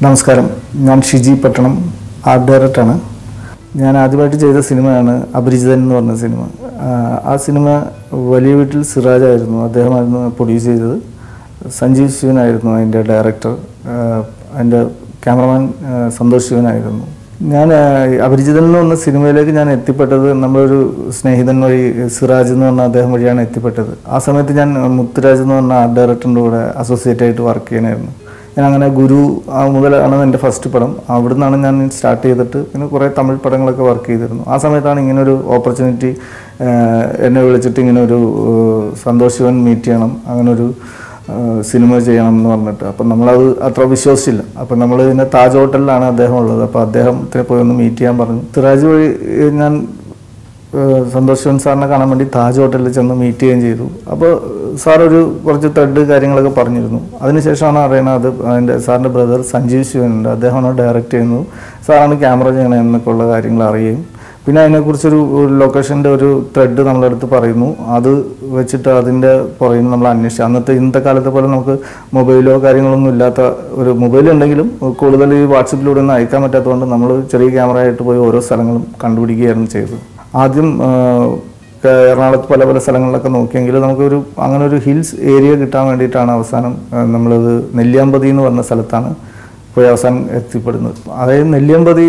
നമസ്കാരം ഞാൻ ഷിജി പട്ടണം ആർട്ട് ഡയറക്ടറാണ് ഞാൻ ആദ്യമായിട്ട് ചെയ്ത സിനിമയാണ് അപരിചിതൻ എന്ന് പറഞ്ഞ സിനിമ ആ, ആ സിനിമ വലിയ വീട്ടിൽ സിറാജായിരുന്നു അദ്ദേഹമായിരുന്നു പ്രൊഡ്യൂസ് ചെയ്തത് സഞ്ജീവ് ശിവനായിരുന്നു അതിൻ്റെ ഡയറക്ടർ ആ, അതിൻ്റെ ക്യാമറമാൻ ആ, സന്തോഷ് ശിവനായിരുന്നു ഞാൻ ആ, അപരിചിതൻ എന്ന് പറഞ്ഞ സിനിമയിലേക്ക് ഞാൻ എത്തിപ്പെട്ടത് നമ്മളൊരു സ്നേഹിതൻ വഴി സിറാജ് എന്ന് പറഞ്ഞ അദ്ദേഹം വഴിയാണ് എത്തിപ്പെട്ടത് ആ സമയത്ത് ഞാൻ മുത്തുരാജ് എന്ന് പറഞ്ഞ ആർട്ട് ഡയറക്ടറിൻ്റെ കൂടെ അസോസിയേറ്റ് ആയിട്ട് വർക്ക് ചെയ്യണമായിരുന്നു ഞാൻ അങ്ങനെ ഗുരു ആ മുതലാണ് എൻ്റെ ഫസ്റ്റ് പടം അവിടെ നിന്നാണ് ഞാൻ സ്റ്റാർട്ട് ചെയ്തിട്ട് പിന്നെ കുറേ തമിഴ് പടങ്ങളൊക്കെ വർക്ക് ചെയ്തിരുന്നു ആ സമയത്താണ് ഇങ്ങനെ ഒരു ഓപ്പർച്യൂണിറ്റി എന്നെ വിളിച്ചിട്ട് ഇങ്ങനെ ഒരു ഏഹ്, സന്തോഷ് ശിവൻ മീറ്റ് ചെയ്യണം അങ്ങനെ ഒരു ഏഹ്, സിനിമ ചെയ്യണം എന്ന് പറഞ്ഞിട്ട് അപ്പം നമ്മളത് അത്ര വിശ്വസിച്ചില്ല അപ്പം നമ്മൾ പിന്നെ താജ് ഹോട്ടലിലാണ് അദ്ദേഹം ഉള്ളത് അപ്പോൾ അദ്ദേഹത്തിനെ പോയി ഒന്ന് മീറ്റ് ചെയ്യാൻ പറഞ്ഞു സിറാജ് വഴി ഏഹ്, ഞാൻ ഏഹ് സന്തോഷ് ശിവൻ സാറിനെ കാണാൻ വേണ്ടി താജ് ഹോട്ടലിൽ ചെന്ന് മീറ്റ് ചെയ്യുകയും ചെയ്തു അപ്പോൾ സാർ ഒരു കുറച്ച് ത്രെഡ് കാര്യങ്ങളൊക്കെ പറഞ്ഞിരുന്നു അതിനുശേഷമാണ് അറിയണത് അത് അതിൻ്റെ സാറിൻ്റെ ബ്രദർ സഞ്ജീവ് ശിവൻ ഉണ്ട് അദ്ദേഹമാണ് ഡയറക്റ്റ് ചെയ്യുന്നത് സാറാണ് ക്യാമറ ചെയ്യണം എന്നൊക്കെ ഉള്ള കാര്യങ്ങൾ അറിയുകയും പിന്നെ അതിനെക്കുറിച്ചൊരു ലൊക്കേഷൻ്റെ ഒരു ത്രെഡ് നമ്മളെ അടുത്ത് പറയുന്നു അത് വെച്ചിട്ട് അതിൻ്റെ പുറകിൽ നമ്മൾ അന്വേഷിച്ചു അന്നത്തെ ഇന്നത്തെ കാലത്തെ പോലെ നമുക്ക് മൊബൈലോ കാര്യങ്ങളൊന്നും ഇല്ലാത്ത ഒരു മൊബൈൽ ഉണ്ടെങ്കിലും കൂടുതൽ ഈ വാട്സപ്പിലൂടെ ഒന്നും അയക്കാൻ പറ്റാത്തതുകൊണ്ട് നമ്മൾ ചെറിയ ക്യാമറ ആയിട്ട് പോയി ഓരോ സ്ഥലങ്ങളും കണ്ടുപിടിക്കുകയായിരുന്നു ചെയ്തത് ആദ്യം ആ, ക- എറണാകുളത്ത് പല പല സ്ഥലങ്ങളിലൊക്കെ നോക്കിയെങ്കിൽ നമുക്കൊരു അങ്ങനെ ഒരു ഹിൽസ് ഏരിയ കിട്ടാൻ വേണ്ടിയിട്ടാണ് അവസാനം ആ, നമ്മളത് നെല്ലിയാമ്പതി എന്ന് പറഞ്ഞ സ്ഥലത്താണ് പോയി അവസാനം എത്തിപ്പെടുന്നത് അതായത് നെല്ലിയമ്പതി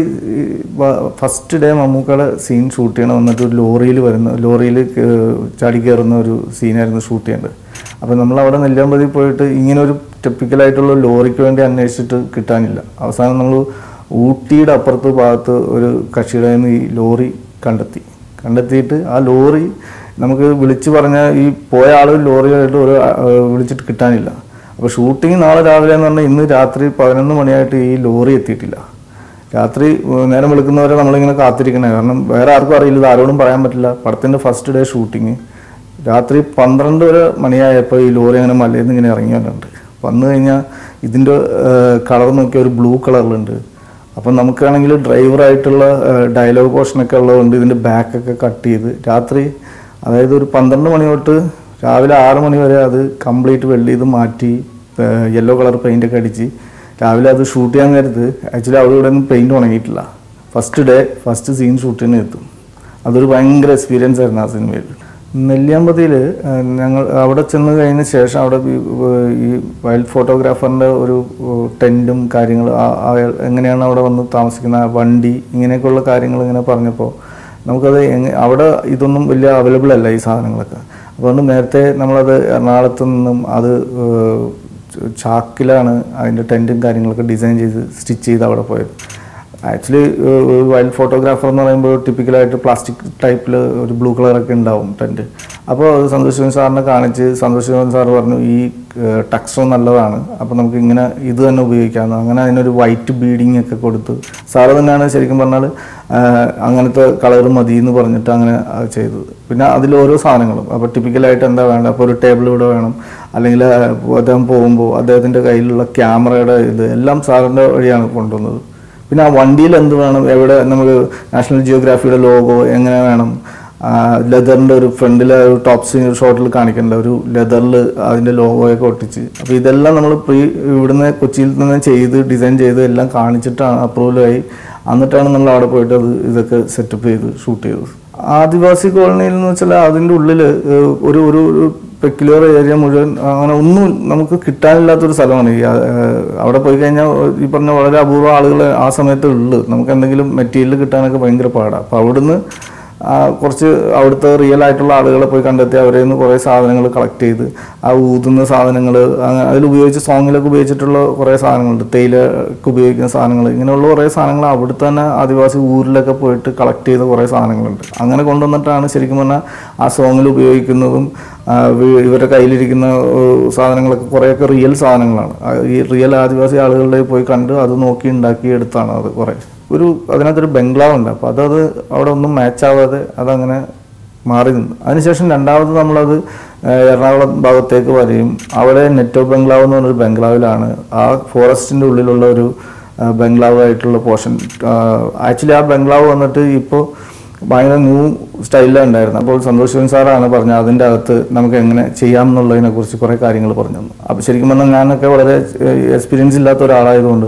ഫസ്റ്റ് ഡേ മമ്മൂക്കയുടെ സീൻ ഷൂട്ട് ചെയ്യണം എന്നിട്ട് ഒരു ലോറിയിൽ വരുന്ന ലോറിയിൽ ചാടി കയറുന്ന ഒരു സീനായിരുന്നു ഷൂട്ട് ചെയ്യേണ്ടത് അപ്പോൾ നമ്മൾ അവിടെ നെല്ലിയമ്പതി പോയിട്ട് ഇങ്ങനെ ഒരു ടിപ്പിക്കലായിട്ടുള്ള ലോറിക്ക് വേണ്ടി അന്വേഷിച്ചിട്ട് കിട്ടാനില്ല അവസാനം നമ്മൾ ഊട്ടിയുടെ അപ്പുറത്ത് ഭാഗത്ത് ഒരു കക്ഷിയുടെ നിന്ന് ഈ ലോറി കണ്ടെത്തി കണ്ടെത്തിയിട്ട് ആ ലോറി നമുക്ക് വിളിച്ചു പറഞ്ഞാൽ ഈ പോയ ആൾ ലോറിയായിട്ട് ഒരു ആ, വിളിച്ചിട്ട് കിട്ടാനില്ല അപ്പോൾ ഷൂട്ടിംഗ് നാളെ രാവിലെ എന്ന് പറഞ്ഞാൽ ഇന്ന് രാത്രി പതിനൊന്ന് മണിയായിട്ട് ഈ ലോറി എത്തിയിട്ടില്ല രാത്രി ഏഹ്, നേരം വിളിക്കുന്നവരെ നമ്മളിങ്ങനെ കാത്തിരിക്കണേ കാരണം വേറെ ആർക്കും അറിയില്ല ഇത് ആരോടും പറയാൻ പറ്റില്ല പടത്തിൻ്റെ ഫസ്റ്റ് ഡേ ഷൂട്ടിങ് രാത്രി പന്ത്രണ്ട് വരെ മണിയായപ്പോൾ ഈ ലോറി അങ്ങനെ മലയിൽ നിന്ന് ഇങ്ങനെ ഇറങ്ങി വന്നിട്ടുണ്ട് വന്നു കഴിഞ്ഞാൽ ഇതിൻ്റെ കളർ നോക്കിയാൽ ഒരു ബ്ലൂ കളറിലുണ്ട് അപ്പം നമുക്കാണെങ്കിൽ ഡ്രൈവറായിട്ടുള്ള ഡയലോഗ് പോർഷനൊക്കെ ഉള്ളതുകൊണ്ട് ഇതിൻ്റെ ബാക്കൊക്കെ കട്ട് ചെയ്ത് രാത്രി അതായത് ഒരു പന്ത്രണ്ട് മണി തൊട്ട് രാവിലെ ആറ് മണി വരെ അത് കംപ്ലീറ്റ് വെള്ളി ചെയ്ത് മാറ്റി യെല്ലോ കളർ പെയിൻ്റ് ഒക്കെ അടിച്ച് രാവിലെ അത് ഷൂട്ട് ചെയ്യാൻ നേരത്ത് ആക്ച്വലി അവിടെ ഇവിടെ ഒന്നും പെയിൻറ് ഉണങ്ങിയിട്ടില്ല first day first scene shoot ചെയ്യാൻ എത്തും അതൊരു ഭയങ്കര എക്സ്പീരിയൻസ് ആയിരുന്നു ആ സിനിമയിൽ നെല്ലിയാമ്പതിയിൽ ഞങ്ങൾ അവിടെ ചെന്ന് കഴിഞ്ഞ ശേഷം അവിടെ ഈ, ഏഹ്, ഈ വൈൽഡ് ഫോട്ടോഗ്രാഫറിൻ്റെ ഒരു ടെൻറ്റും കാര്യങ്ങൾ എങ്ങനെയാണ് അവിടെ വന്ന് താമസിക്കുന്ന ആ വണ്ടി ഇങ്ങനെയൊക്കെയുള്ള കാര്യങ്ങൾ ഇങ്ങനെ പറഞ്ഞപ്പോൾ നമുക്കത് എങ്ങ അവിടെ ഇതൊന്നും വലിയ അവൈലബിൾ അല്ല ഈ സാധനങ്ങളൊക്കെ അതുകൊണ്ട് നേരത്തെ നമ്മളത് എറണാകുളത്ത് നിന്നും അത് ഏഹ്, ചാക്കിലാണ് അതിൻ്റെ ടെൻറ്റും കാര്യങ്ങളൊക്കെ ഡിസൈൻ ചെയ്ത് സ്റ്റിച്ച് ചെയ്ത് അവിടെ പോയത് ആക്ച്വലി വൈൽഡ് ഫോട്ടോഗ്രാഫർ എന്ന് പറയുമ്പോൾ ടിപ്പിക്കലായിട്ട് പ്ലാസ്റ്റിക് ടൈപ്പിൽ ഒരു ബ്ലൂ കളറൊക്കെ ഉണ്ടാവും ടെൻറ്റ് അപ്പോൾ അത് സന്തോഷ് ശിവൻ സാറിനെ കാണിച്ച് സന്തോഷ് ശിവൻ സാർ പറഞ്ഞു ഈ ടക്സോ നല്ലതാണ് അപ്പോൾ നമുക്ക് ഇങ്ങനെ ഇത് തന്നെ ഉപയോഗിക്കാമെന്ന് അങ്ങനെ അതിനൊരു വൈറ്റ് ബീഡിങ് ഒക്കെ കൊടുത്ത് സാറ് തന്നെയാണ് ശരിക്കും പറഞ്ഞാൽ ആ, അങ്ങനത്തെ കളർ മതി എന്ന് പറഞ്ഞിട്ട് അങ്ങനെ അത് ചെയ്തത് പിന്നെ അതിൽ ഓരോ സാധനങ്ങളും അപ്പോൾ ടിപ്പിക്കലായിട്ട് എന്താ വേണ്ടത് അപ്പോൾ ഒരു ടേബിൾ ഇവിടെ വേണം അല്ലെങ്കിൽ ആ, അദ്ദേഹം പോകുമ്പോൾ അദ്ദേഹത്തിൻ്റെ കയ്യിലുള്ള ക്യാമറയുടെ ഇത് എല്ലാം സാറിൻ്റെ വഴിയാണ് കൊണ്ടുവന്നത് പിന്നെ ആ വണ്ടിയിൽ എന്ത് വേണം എവിടെ നമുക്ക് നാഷണൽ ജിയോഗ്രാഫിയുടെ ലോഗോ എങ്ങനെ വേണം ലെതറിൻ്റെ ഒരു ഫ്രണ്ടിലെ ഒരു ടോപ്പ് ഷോട്ടിൽ കാണിക്കേണ്ട ഒരു ലെതറിൽ അതിൻ്റെ ലോഗോയൊക്കെ ഒട്ടിച്ച് അപ്പോൾ ഇതെല്ലാം നമ്മൾ പ്രീ ഇവിടുന്ന് കൊച്ചിയിൽ നിന്ന് ചെയ്ത് ഡിസൈൻ ചെയ്ത് എല്ലാം കാണിച്ചിട്ടാണ് അപ്രൂവലായി എന്നിട്ടാണ് നമ്മൾ അവിടെ പോയിട്ട് അത് ഇതൊക്കെ സെറ്റപ്പ് ചെയ്ത് ഷൂട്ട് ചെയ്തത് ആദിവാസി കോളനിയിൽ എന്ന് വെച്ചാൽ അതിൻ്റെ ഉള്ളിൽ ഒരു ഒരു ഒരു പെക്യുലർ ഏരിയ മുഴുവൻ അങ്ങനെ ഒന്നും നമുക്ക് കിട്ടാനില്ലാത്തൊരു സ്ഥലമാണ് ഈ ആ, അവിടെ പോയി കഴിഞ്ഞാൽ ഈ പറഞ്ഞ വളരെ അപൂർവ ആളുകൾ ആ സമയത്ത് ഉള്ളു നമുക്ക് എന്തെങ്കിലും മെറ്റീരിയൽ കിട്ടാനൊക്കെ ഭയങ്കര പാടാണ് അപ്പോൾ അവിടുന്ന് ആ, കുറച്ച് അവിടുത്തെ റിയൽ ആയിട്ടുള്ള ആളുകളെ പോയി കണ്ടെത്തി അവരിൽ നിന്ന് കുറേ സാധനങ്ങൾ കളക്ട് ചെയ്ത് ആ ഊതുന്ന സാധനങ്ങൾ അതിൽ ഉപയോഗിച്ച് സോങ്ങിലൊക്കെ ഉപയോഗിച്ചിട്ടുള്ള കുറേ സാധനങ്ങളുണ്ട് തേയിലക്ക് ഉപയോഗിക്കുന്ന സാധനങ്ങൾ ഇങ്ങനെയുള്ള കുറേ സാധനങ്ങൾ അവിടുത്തെ തന്നെ ആദിവാസി ഊരിലൊക്കെ പോയിട്ട് കളക്ട് ചെയ്ത കുറേ സാധനങ്ങളുണ്ട് അങ്ങനെ കൊണ്ടുവന്നിട്ടാണ് ശരിക്കും പറഞ്ഞാൽ ആ സോങ്ങിൽ ഉപയോഗിക്കുന്നതും ആ, വി- ഇവരുടെ കയ്യിലിരിക്കുന്ന ഏഹ്, സാധനങ്ങളൊക്കെ കുറേയൊക്കെ റിയൽ സാധനങ്ങളാണ് ആ, ഈ റിയൽ ആദിവാസി ആളുകളുടെ പോയി കണ്ട് അത് നോക്കി ഉണ്ടാക്കി എടുത്താണ് അത് കുറേ ഒരു അതിനകത്തൊരു ബംഗ്ലാവ് ഉണ്ട് അപ്പോൾ അതത് അവിടെ ഒന്നും മാച്ച് ആവാതെ അതങ്ങനെ മാറി നിന്നു അതിനുശേഷം രണ്ടാമത് നമ്മളത് ഏഹ്, എറണാകുളം ഭാഗത്തേക്ക് വരികയും അവിടെ നെറ്റോ ബംഗ്ലാവ് എന്ന് പറഞ്ഞൊരു ബംഗ്ലാവിലാണ് ആ ഫോറസ്റ്റിൻ്റെ ഉള്ളിലുള്ള ഒരു ഏഹ്, ബംഗ്ലാവ് ആയിട്ടുള്ള പോർഷൻ ആക്ച്വലി ആ ബംഗ്ലാവ് വന്നിട്ട് ഇപ്പോൾ ഭയങ്കര ന്യൂ സ്റ്റൈലിലാണ് ഉണ്ടായിരുന്നത് അപ്പോൾ സന്തോഷ് ശിവൻ സാറാണ് പറഞ്ഞത് അതിൻ്റെ അകത്ത് നമുക്ക് എങ്ങനെ ചെയ്യാം എന്നുള്ളതിനെ കുറിച്ച് കുറേ കാര്യങ്ങൾ പറഞ്ഞു തന്നു അപ്പോൾ ശരിക്കും പറഞ്ഞാൽ ഞാനൊക്കെ വളരെ എക്സ്പീരിയൻസ് ഇല്ലാത്ത ഒരാളായതുകൊണ്ട്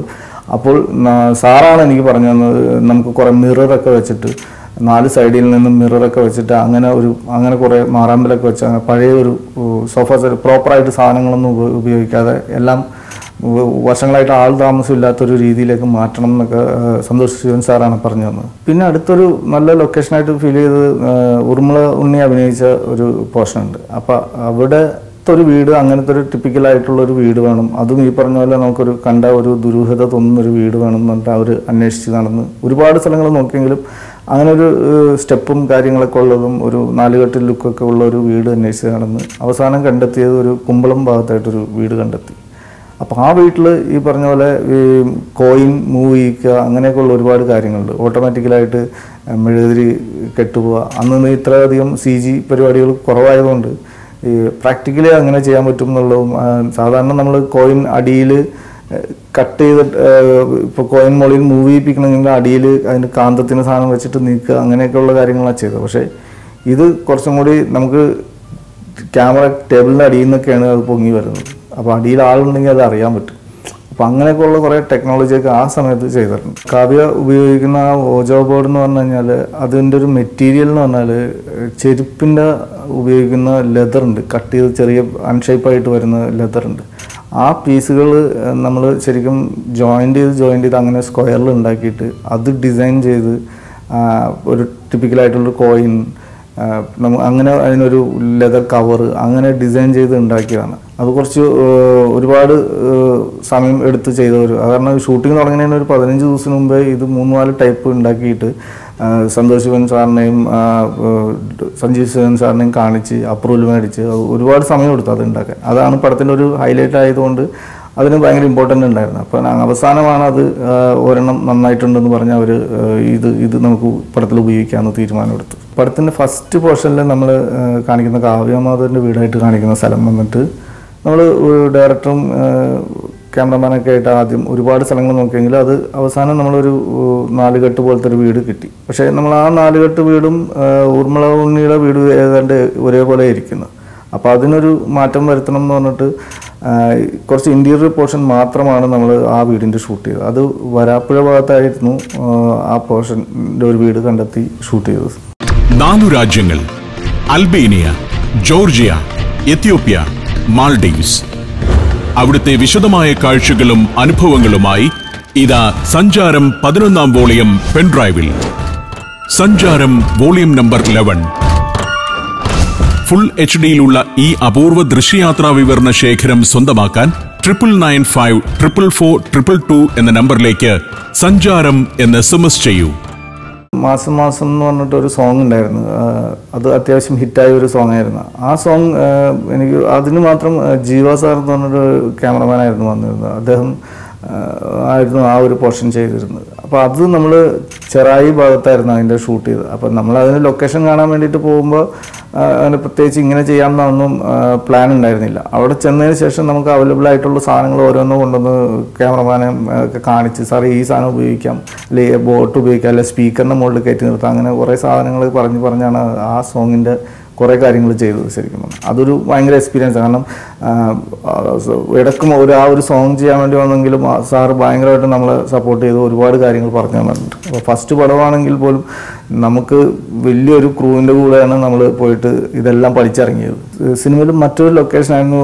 അപ്പോൾ ന- സാറാണ് എനിക്ക് പറഞ്ഞു തന്നത് നമുക്ക് കുറേ മിററൊക്കെ വെച്ചിട്ട് നാല് സൈഡിൽ നിന്നും മിററൊക്കെ വെച്ചിട്ട് അങ്ങനെ ഒരു അങ്ങനെ കുറേ മാറാമ്പലൊക്കെ വെച്ച് അങ്ങനെ പഴയ ഒരു സോഫ സെറ്റ് പ്രോപ്പറായിട്ട് സാധനങ്ങളൊന്നും ഉപ- ഉപയോഗിക്കാതെ എല്ലാം വ- വർഷങ്ങളായിട്ട് ആൾ താമസമില്ലാത്തൊരു രീതിയിലേക്ക് മാറ്റണം എന്നൊക്കെ ആ, സന്തോഷ് ശിവൻ സാറാണ് പറഞ്ഞു തന്നത് പിന്നെ അടുത്തൊരു നല്ല ലൊക്കേഷനായിട്ട് ഫീൽ ചെയ്തത് ആ, ഉർമിള ഉണ്ണി അഭിനയിച്ച ഒരു പോർഷൻ ഉണ്ട് അപ്പം അവിടെ ഒരു വീട് അങ്ങനത്തെ ഒരു ടിപ്പിക്കലായിട്ടുള്ള ഒരു വീട് വേണം അതും ഈ പറഞ്ഞ പോലെ നമുക്കൊരു കണ്ട ഒരു ദുരൂഹത തോന്നുന്ന ഒരു വീട് വേണം എന്ന് പറഞ്ഞിട്ട് അവർ അന്വേഷിച്ച് നടന്ന് ഒരുപാട് സ്ഥലങ്ങൾ നോക്കിയെങ്കിലും അങ്ങനെ ഒരു സ്റ്റെപ്പും കാര്യങ്ങളൊക്കെ ഉള്ളതും ഒരു നാലുകെട്ട് ലുക്കൊക്കെ ഉള്ള ഒരു വീട് അന്വേഷിച്ച് നടന്ന് അവസാനം കണ്ടെത്തിയത് ഒരു കുമ്പളം ഭാഗത്തായിട്ടൊരു വീട് കണ്ടെത്തി അപ്പോൾ ആ വീട്ടിൽ ഈ പറഞ്ഞ പോലെ ഈ കോയിൻ മൂവ് ചെയ്യിക്കുക അങ്ങനെയൊക്കെയുള്ള ഒരുപാട് കാര്യങ്ങളുണ്ട് ഓട്ടോമാറ്റിക്കലായിട്ട് മെഴുകുതിരി കെട്ടുപോവുക അന്ന് ഇത്രയധികം സി ജി പരിപാടികൾ കുറവായതുകൊണ്ട് ഈ പ്രാക്ടിക്കലി അങ്ങനെ ചെയ്യാൻ പറ്റും എന്നുള്ളതും ആ, സാധാരണ നമ്മൾ കോയിൻ അടിയിൽ കട്ട് ചെയ്തിട്ട് ഇപ്പോൾ കോയിൻ മുകളിൽ മൂവ് ചെയ്യിപ്പിക്കണമെങ്കിൽ അടിയിൽ അതിന് കാന്തത്തിന് സാധനം വെച്ചിട്ട് നീക്കുക അങ്ങനെയൊക്കെയുള്ള കാര്യങ്ങളാണ് ചെയ്തത് പക്ഷേ ഇത് കുറച്ചും കൂടി നമുക്ക് ക്യാമറ ടേബിളിൻ്റെ അടിയിൽ നിന്നൊക്കെയാണ് അത് പൊങ്ങി വരുന്നത് അപ്പോൾ അടിയിൽ ആളുണ്ടെങ്കിൽ അത് അറിയാൻ പറ്റും അപ്പോൾ അങ്ങനെയൊക്കെയുള്ള കുറേ ടെക്നോളജിയൊക്കെ ആ സമയത്ത് ചെയ്തിട്ടുണ്ട് കാവ്യ ഉപയോഗിക്കുന്ന ആ ഓജോ ബോർഡ് എന്ന് പറഞ്ഞു കഴിഞ്ഞാൽ അതിൻ്റെ ഒരു മെറ്റീരിയൽ എന്ന് പറഞ്ഞാൽ ചെരുപ്പിൻ്റെ ഉപയോഗിക്കുന്ന ലെതർ ഉണ്ട് കട്ട് ചെയ്ത് ചെറിയ അൺഷേപ്പായിട്ട് വരുന്ന ലെതർ ഉണ്ട് ആ പീസുകൾ നമ്മൾ ശരിക്കും ജോയിൻ്റ് ചെയ്ത് ജോയിൻ്റ് ചെയ്ത് അങ്ങനെ സ്ക്വയറിൽ ഉണ്ടാക്കിയിട്ട് അത് ഡിസൈൻ ചെയ്ത് ആ, ഒരു ടിപ്പിക്കലായിട്ടുള്ളൊരു കോയിൻ നമ്മ അങ്ങനെ അതിനൊരു ലെതർ കവർ അങ്ങനെ ഡിസൈൻ ചെയ്ത് ഉണ്ടാക്കിയതാണ് അത് കുറച്ച് ഏഹ്, ഒരുപാട് ഏഹ്, സമയം എടുത്ത് ചെയ്ത ഒരു കാരണം ഷൂട്ടിംഗ് തുടങ്ങുന്നതിന് ഒരു പതിനഞ്ച് ദിവസം മുമ്പേ ഇത് മൂന്ന് നാല് ടൈപ്പ് ഉണ്ടാക്കിയിട്ട് ആ, സന്തോഷ് ശിവൻ സാറിനെയും ആ, ഏഹ്, സഞ്ജീവ് ശിവൻ സാറിനെയും കാണിച്ച് അപ്രൂവൽ മേടിച്ച് അത് ഒരുപാട് സമയം എടുത്തു അത് ഉണ്ടാക്കാൻ അതാണ് പടത്തിൻ്റെ ഒരു ഹൈലൈറ്റ് ആയതുകൊണ്ട് അതിന് ഭയങ്കര ഇമ്പോർട്ടൻ്റ് ഉണ്ടായിരുന്നു അപ്പോൾ ഞാൻ അവസാനമാണ് അത് ആ, ഒരെണ്ണം നന്നായിട്ടുണ്ടെന്ന് പറഞ്ഞ് അവർ ഇത് ഇത് നമുക്ക് പടത്തിൽ ഉപയോഗിക്കാമെന്ന് തീരുമാനമെടുത്തു പടത്തിൻ്റെ ഫസ്റ്റ് പോർഷനിൽ നമ്മൾ കാണിക്കുന്ന കാവ്യമാധവൻ്റെ വീടായിട്ട് കാണിക്കുന്ന സ്ഥലം വന്നിട്ട് നമ്മൾ ഡയറക്ടറും ക്യാമറമാനൊക്കെ ആയിട്ട് ആദ്യം ഒരുപാട് സ്ഥലങ്ങൾ നോക്കിയെങ്കിൽ അത് അവസാനം നമ്മളൊരു ഏഹ്, നാലുകെട്ട് പോലത്തെ ഒരു വീട് കിട്ടി പക്ഷേ നമ്മൾ ആ നാലുകെട്ട് വീടും ഏഹ്, ഊർമിള ഉണ്ണിയുടെ വീട് ഏതാണ്ട് ഒരേപോലെ ഇരിക്കുന്നു അപ്പോൾ അതിനൊരു മാറ്റം വരുത്തണം എന്ന് പറഞ്ഞിട്ട് ആ, കുറച്ച് ഇൻറ്റീരിയർ പോർഷൻ മാത്രമാണ് നമ്മൾ ആ വീടിൻ്റെ ഷൂട്ട് ചെയ്തത് അത് വരാപ്പുഴ ഭാഗത്തായിരുന്നു ആ, ആ പോർഷൻ്റെ ഒരു വീട് കണ്ടെത്തി ഷൂട്ട് ചെയ്തത് നാലു രാജ്യങ്ങൾ അൽബേനിയ ജോർജിയ എത്യോപ്യ മാൾഡീവ്സ് അവിടുത്തെ വിശദമായ കാഴ്ചകളും അനുഭവങ്ങളുമായി ഇതാ സഞ്ചാരം പതിനൊന്നാം വോളിയം പെൻഡ്രൈവിൽ Sancharam volume number eleven full H ഡിയിലുള്ള ഈ അപൂർവ ദൃശ്യയാത്രാ വിവരണ ശേഖരം സ്വന്തമാക്കാൻ triple nine five triple four triple two എന്ന നമ്പറിലേക്ക് സഞ്ചാരം എന്ന് എസ് എം എസ് ചെയ്യൂ മാസം മാസം എന്ന് പറഞ്ഞിട്ട് ഒരു സോങ് ഉണ്ടായിരുന്നു ആ, അത് അത്യാവശ്യം ഹിറ്റായ ഒരു സോങ് ആയിരുന്നു ആ സോങ് എനിക്ക് അതിന് മാത്രം ആ, ജീവ സാർ എന്ന് പറഞ്ഞൊരു ക്യാമറമാൻ ആയിരുന്നു വന്നിരുന്നത് അദ്ദേഹം ആ, ആയിരുന്നു ആ ഒരു പോർഷൻ ചെയ്തിരുന്നത് അപ്പോൾ അത് നമ്മൾ ചെറായി ഭാഗത്തായിരുന്നു അതിൻ്റെ ഷൂട്ട് ചെയ്തത് അപ്പോൾ നമ്മൾ അതിന് ലൊക്കേഷൻ കാണാൻ വേണ്ടിയിട്ട് പോകുമ്പോൾ ആ, അതിന് പ്രത്യേകിച്ച് ഇങ്ങനെ ചെയ്യാമെന്നൊന്നും പ്ലാൻ ഉണ്ടായിരുന്നില്ല അവിടെ ചെന്നതിന് ശേഷം നമുക്ക് അവൈലബിൾ ആയിട്ടുള്ള സാധനങ്ങൾ ഓരോന്നും കൊണ്ടുവന്ന് ക്യാമറമാനെ ആ, ഒക്കെ കാണിച്ച് സാറേ ഈ സാധനം ഉപയോഗിക്കാം അല്ലെങ്കിൽ ബോട്ട് ഉപയോഗിക്കാം അല്ലെങ്കിൽ സ്പീക്കറിൻ്റെ മുകളിൽ കയറ്റി നിർത്താം അങ്ങനെ കുറേ സാധനങ്ങൾ പറഞ്ഞ് പറഞ്ഞാണ് ആ സോങ്ങിൻ്റെ കുറേ കാര്യങ്ങൾ ചെയ്തത് ശരിക്കും പറഞ്ഞാൽ അതൊരു ഭയങ്കര എക്സ്പീരിയൻസ് കാരണം ആ, ആ, സ- ഇടയ്ക്കും ഒരു ആ ഒരു സോങ് ചെയ്യാൻ വേണ്ടി വന്നെങ്കിലും ആ സാറ് ഭയങ്കരമായിട്ട് നമ്മളെ സപ്പോർട്ട് ചെയ്ത് ഒരുപാട് കാര്യങ്ങൾ പറഞ്ഞു തന്നിട്ടുണ്ട് അപ്പോൾ ഫസ്റ്റ് പടമാണെങ്കിൽ പോലും നമുക്ക് വലിയൊരു ക്രൂവിൻ്റെ കൂടെയാണ് നമ്മൾ പോയിട്ട് ഇതെല്ലാം പഠിച്ചിറങ്ങിയത് സിനിമയിൽ മറ്റൊരു ലൊക്കേഷനായിരുന്നു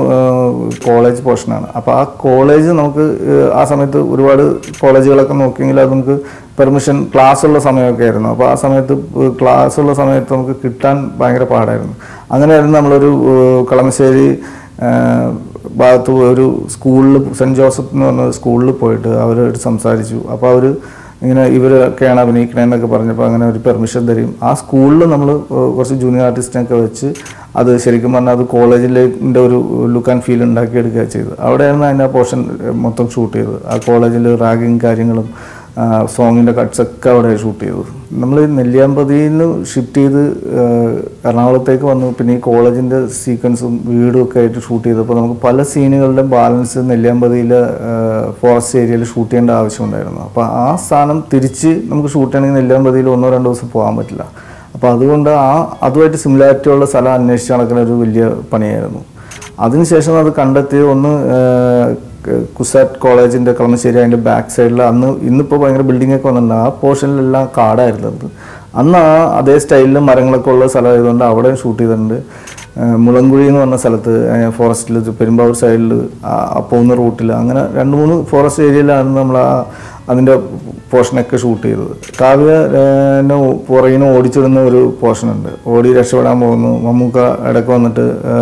കോളേജ് പോർഷനാണ് അപ്പോൾ ആ കോളേജ് നമുക്ക് ഏഹ്, ആ സമയത്ത് ഒരുപാട് കോളേജുകളൊക്കെ നോക്കിയെങ്കിൽ അത് നമുക്ക് പെർമിഷൻ ക്ലാസ് ഉള്ള സമയമൊക്കെ ആയിരുന്നു അപ്പോൾ ആ സമയത്ത് ക്ലാസ് ഉള്ള സമയത്ത് നമുക്ക് കിട്ടാൻ ഭയങ്കര പാടായിരുന്നു അങ്ങനെയായിരുന്നു നമ്മളൊരു ഏഹ്, കളമശ്ശേരി ഏഹ്, ഭാഗത്ത് ഒരു സ്കൂളിൽ സെൻറ്റ് ജോസഫ് എന്ന് പറഞ്ഞ സ്കൂളിൽ പോയിട്ട് അവരോട് സംസാരിച്ചു അപ്പോൾ അവർ ഇങ്ങനെ ഇവരൊക്കെയാണ് അഭിനയിക്കണതെന്നൊക്കെ പറഞ്ഞപ്പോൾ അങ്ങനെ ഒരു പെർമിഷൻ തരും ആ സ്കൂളിൽ നമ്മൾ കുറച്ച് ജൂനിയർ ആർട്ടിസ്റ്റിനൊക്കെ വെച്ച് അത് ശരിക്കും പറഞ്ഞാൽ അത് കോളേജിൻ്റെ ഒരു ലുക്ക് ആൻഡ് ഫീൽ ഉണ്ടാക്കിയെടുക്കുക ചെയ്തത് അവിടെയായിരുന്നു അതിൻ്റെ പോർഷൻ മൊത്തം ഷൂട്ട് ചെയ്തത് ആ കോളേജിൽ റാഗിങ് കാര്യങ്ങളും സോങ്ങിൻ്റെ കട്ട്സൊക്കെ അവിടെ ഷൂട്ട് ചെയ്തത് നമ്മൾ നെല്ലിയാമ്പതിയിൽ നിന്ന് ഷിഫ്റ്റ് ചെയ്ത് ആ, എറണാകുളത്തേക്ക് വന്നു പിന്നെ ഈ കോളേജിൻ്റെ സീക്വൻസും വീടും ഒക്കെ ആയിട്ട് ഷൂട്ട് ചെയ്തപ്പോൾ നമുക്ക് പല സീനുകളുടെയും ബാലൻസ് നെല്ലിയാമ്പതിയിലെ ഫോറസ്റ്റ് ഏരിയയിൽ ഷൂട്ട് ചെയ്യേണ്ട ആവശ്യമുണ്ടായിരുന്നു അപ്പോൾ ആ സ്ഥാനം തിരിച്ച് നമുക്ക് ഷൂട്ട് ചെയ്യണമെങ്കിൽ നെല്ലിയാമ്പതിയിൽ ഒന്നോ രണ്ടോ ദിവസം പോകാൻ പറ്റില്ല അപ്പോൾ അതുകൊണ്ട് ആ അതുമായിട്ട് സിമിലാരിറ്റി ഉള്ള സ്ഥലം അന്വേഷിച്ച് നടക്കുന്ന ഒരു വലിയ പണിയായിരുന്നു അതിനുശേഷം അത് കണ്ടെത്തി ഒന്ന് ക- കുസാറ്റ് കോളേജിൻ്റെ കളമശ്ശേരി അതിൻ്റെ ബാക്ക് സൈഡിൽ അന്ന് ഇന്നിപ്പോൾ ഭയങ്കര ബിൽഡിംഗ് ഒക്കെ വന്നിട്ടുണ്ട് ആ പോർഷനിലെല്ലാം കാടായിരുന്നു അത് അന്ന് ആ അതേ സ്റ്റൈലിൽ മരങ്ങളൊക്കെ ഉള്ള സ്ഥലമായതുകൊണ്ട് അവിടെ ഷൂട്ട് ചെയ്തിട്ടുണ്ട് ആ, മുളങ്കുഴി എന്ന് പറഞ്ഞ സ്ഥലത്ത് ഫോറസ്റ്റിൽ പെരുമ്പാവൂർ സൈഡിൽ പോകുന്ന റൂട്ടിൽ അങ്ങനെ രണ്ട് മൂന്ന് ഫോറസ്റ്റ് ഏരിയയിലാണ് നമ്മൾ ആ അതിൻ്റെ പോർഷനൊക്കെ ഷൂട്ട് ചെയ്തത് കാവ്യ എന്നെ പുറകിന് ഓടിച്ചിടുന്ന ഒരു പോർഷനുണ്ട് ഓടി രക്ഷപ്പെടാൻ പോകുന്നു മമ്മൂക്ക ഇടയ്ക്ക് വന്നിട്ട് ആ,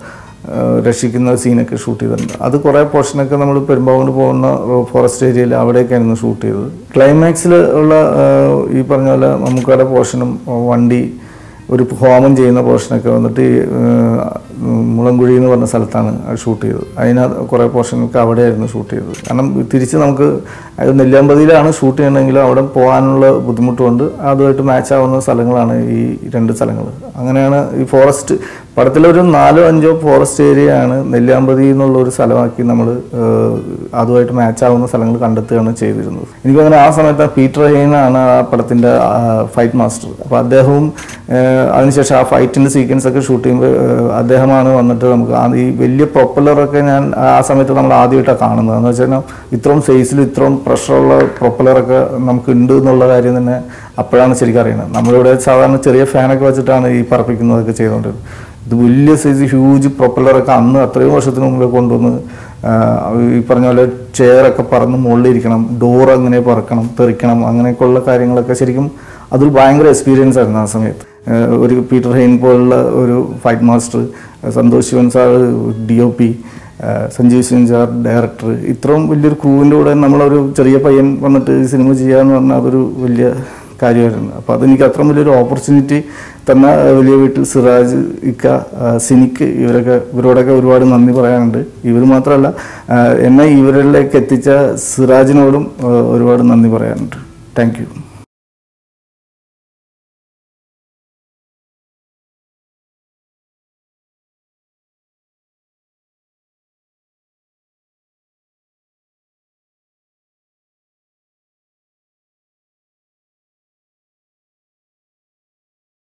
ആ, രക്ഷിക്കുന്ന സീനൊക്കെ ഷൂട്ട് ചെയ്തിട്ടുണ്ട് അത് കുറേ പോർഷനൊക്കെ നമ്മൾ പെരുമ്പാവൂർ പോകുന്ന ഫോറസ്റ്റ് ഏരിയയിൽ അവിടെയൊക്കെയായിരുന്നു ഷൂട്ട് ചെയ്തത് ക്ലൈമാക്സിൽ ഉള്ള ആ, ഈ പറഞ്ഞ പോലെ മമ്മൂക്കയുടെ പോർഷനും വണ്ടി ഒരു ഹോമം ചെയ്യുന്ന പോർഷനൊക്കെ വന്നിട്ട് ഈ, ആ, മുളങ്കുഴി എന്ന് പറഞ്ഞ സ്ഥലത്താണ് ഷൂട്ട് ചെയ്തത് അതിനകത്ത് കുറേ പോർഷനൊക്കെ അവിടെയായിരുന്നു ഷൂട്ട് ചെയ്തത് കാരണം തിരിച്ച് നമുക്ക് അത് നെല്ലിയാമ്പതിയിലാണ് ഷൂട്ട് ചെയ്യണമെങ്കിലും അവിടെ പോകാനുള്ള ബുദ്ധിമുട്ടുകൊണ്ട് അതുമായിട്ട് മാച്ച് ആവുന്ന സ്ഥലങ്ങളാണ് ഈ രണ്ട് സ്ഥലങ്ങൾ അങ്ങനെയാണ് ഈ ഫോറസ്റ്റ് പടത്തിലൊരു നാലോ അഞ്ചോ ഫോറസ്റ്റ് ഏരിയ ആണ് നെല്ലിയാമ്പതി എന്നുള്ള ഒരു സ്ഥലമാക്കി നമ്മൾ അതുമായിട്ട് മാച്ച് ആവുന്ന സ്ഥലങ്ങൾ കണ്ടെത്തുകയാണ് ചെയ്തിരുന്നത് എനിക്ക് അങ്ങനെ ആ സമയത്ത് പീറ്റർ ഹെയ്നാണ് ആ പടത്തിൻ്റെ ഫൈറ്റ് മാസ്റ്റർ അപ്പോൾ അദ്ദേഹവും ഏഹ്, അതിനുശേഷം ആ ഫൈറ്റിൻ്റെ സീക്വൻസ് ഒക്കെ ഷൂട്ട് ചെയ്യുമ്പോൾ ഏഹ്, അദ്ദേഹമാണ് വന്നിട്ട് നമുക്ക് ആ ഈ വലിയ പ്രൊപ്പലറൊക്കെ ഞാൻ ആ സമയത്ത് നമ്മൾ ആദ്യമായിട്ടാണ് കാണുന്നത് എന്ന് വെച്ചാൽ ഇത്രയും സൈസിൽ ഇത്രയും പ്രഷറുള്ള പ്രൊപ്പലറൊക്കെ നമുക്ക് ഉണ്ട് എന്നുള്ള കാര്യം തന്നെ അപ്പോഴാണ് ശരിക്കും അറിയുന്നത് നമ്മളിവിടെ സാധാരണ ചെറിയ ഫാനൊക്കെ വെച്ചിട്ടാണ് ഈ പറപ്പിക്കുന്നതൊക്കെ ചെയ്തുകൊണ്ടിരുന്നത് ഇത് വലിയ സൈസ് ഹ്യൂജ് പ്രൊപ്പലറൊക്കെ അന്ന് അത്രയും വർഷത്തിന് മുമ്പേ കൊണ്ടുവന്ന് ആ, ഈ പറഞ്ഞ പോലെ ചെയറൊക്കെ പറന്ന് മുകളിലിരിക്കണം ഡോർ അങ്ങനെ പറക്കണം തെറിക്കണം അങ്ങനെയൊക്കെയുള്ള കാര്യങ്ങളൊക്കെ ശരിക്കും അതിൽ ഭയങ്കര എക്സ്പീരിയൻസ് ആയിരുന്നു ആ സമയത്ത് ആ, ഒരു പീറ്റർ ഹെയിൻ പോലുള്ള ഒരു fight master Santhosh Sivan sir D O P Sanjeev Singh sir director ഇത്രയും വലിയൊരു ക്രൂവിൻ്റെ കൂടെ നമ്മളൊരു ചെറിയ പയ്യൻ വന്നിട്ട് ഈ സിനിമ ചെയ്യാന്ന് പറഞ്ഞാൽ അതൊരു വലിയ കാര്യമായിരുന്നു അപ്പോൾ അതെനിക്ക് അത്ര വലിയൊരു ഓപ്പർച്യൂണിറ്റി തന്ന വലിയ വീട്ടിൽ സിറാജ് ഇക്ക ആ, സിനിക്ക് ഇവരൊക്കെ ഇവരോടൊക്കെ ഒരുപാട് നന്ദി പറയാനുണ്ട് ഇവർ മാത്രമല്ല ആ, എന്നെ ഇവരിലേക്ക് എത്തിച്ച സിറാജിനോടും ആ, ഒരുപാട് നന്ദി പറയാനുണ്ട് താങ്ക് യു